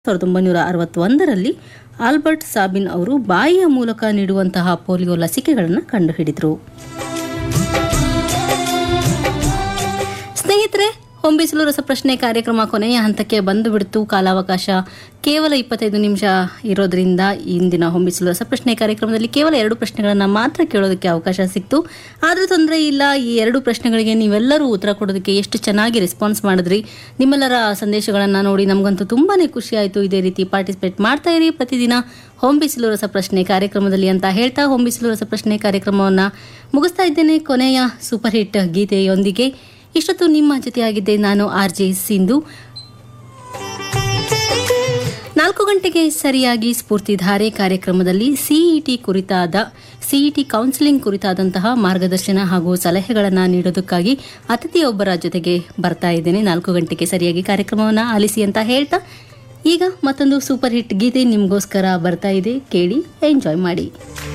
ಸಾವಿರದ ಒಂಬೈನೂರ ಅರವತ್ತೊಂದರಲ್ಲಿ ಆಲ್ಬರ್ಟ್ ಸಾಬಿನ್ ಅವರು ಬಾಯಿಯ ಮೂಲಕ ನೀಡುವಂತಹ ಪೋಲಿಯೋ ಲಸಿಕೆಗಳನ್ನು ಕಂಡುಹಿಡಿದರು ಸ್ನೇಹಿತರೆ ಹೊಂಬಿಸಲು ರಸಪ್ರಶ್ನೆ ಕಾರ್ಯಕ್ರಮ ಕೊನೆಯ ಹಂತಕ್ಕೆ ಬಂದು ಬಿಡ್ತು ಕಾಲಾವಕಾಶ ಕೇವಲ ಇಪ್ಪತ್ತೈದು ನಿಮಿಷ ಇರೋದ್ರಿಂದ ಇಂದಿನ ಹೊಂಬಿಸಲು ರಸಪ್ರಶ್ನೆ ಕಾರ್ಯಕ್ರಮದಲ್ಲಿ ಕೇವಲ ಎರಡು ಪ್ರಶ್ನೆಗಳನ್ನು ಮಾತ್ರ ಕೇಳೋದಕ್ಕೆ ಅವಕಾಶ ಸಿಕ್ತು ಆದರೂ ತೊಂದರೆ ಇಲ್ಲ ಈ ಎರಡು ಪ್ರಶ್ನೆಗಳಿಗೆ ನೀವೆಲ್ಲರೂ ಉತ್ತರ ಕೊಡೋದಕ್ಕೆ ಎಷ್ಟು ಚೆನ್ನಾಗಿ ರೆಸ್ಪಾನ್ಸ್ ಮಾಡಿದ್ರಿ ನಿಮ್ಮೆಲ್ಲರ ಸಂದೇಶಗಳನ್ನು ನೋಡಿ ನಮಗಂತೂ ತುಂಬಾನೇ ಖುಷಿ ಆಯಿತು ಇದೇ ರೀತಿ ಪಾರ್ಟಿಸಿಪೇಟ್ ಮಾಡ್ತಾ ಇರಿ ಪ್ರತಿದಿನ ಹೊಂಬಿಸಿಲು ರಸಪ್ರಶ್ನೆ ಕಾರ್ಯಕ್ರಮದಲ್ಲಿ ಅಂತ ಹೇಳ್ತಾ ಹೊಂಬಿಸಿಲು ರಸಪ್ರಶ್ನೆ ಕಾರ್ಯಕ್ರಮವನ್ನು ಮುಗಿಸ್ತಾ ಇದ್ದೇನೆ ಕೊನೆಯ ಸೂಪರ್ ಹಿಟ್ ಗೀತೆಯೊಂದಿಗೆ ಇಷ್ಟೊತ್ತು ನಿಮ್ಮ ಜೊತೆಯಾಗಿದ್ದೆ ನಾನು ಆರ್ ಜೆ ಸಿಂಧು ನಾಲ್ಕು ಗಂಟೆಗೆ ಸರಿಯಾಗಿ ಸ್ಫೂರ್ತಿಧಾರೆ ಕಾರ್ಯಕ್ರಮದಲ್ಲಿ ಸಿಇಟಿ ಕುರಿತಾದ ಸಿಇಟಿ ಕೌನ್ಸಿಲಿಂಗ್ ಕುರಿತಾದಂತಹ ಮಾರ್ಗದರ್ಶನ ಹಾಗೂ ಸಲಹೆಗಳನ್ನು ನೀಡೋದಕ್ಕಾಗಿ ಅತಿಥಿಯೊಬ್ಬರ ಜೊತೆಗೆ ಬರ್ತಾ ಇದ್ದೇನೆ ನಾಲ್ಕು ಗಂಟೆಗೆ ಸರಿಯಾಗಿ ಕಾರ್ಯಕ್ರಮವನ್ನು ಆಲಿಸಿ ಅಂತ ಹೇಳ್ತಾ ಈಗ ಮತ್ತೊಂದು ಸೂಪರ್ ಹಿಟ್ ಗೀತೆ ನಿಮಗೋಸ್ಕರ ಬರ್ತಾ ಇದೆ ಕೇಳಿ ಎಂಜಾಯ್ ಮಾಡಿ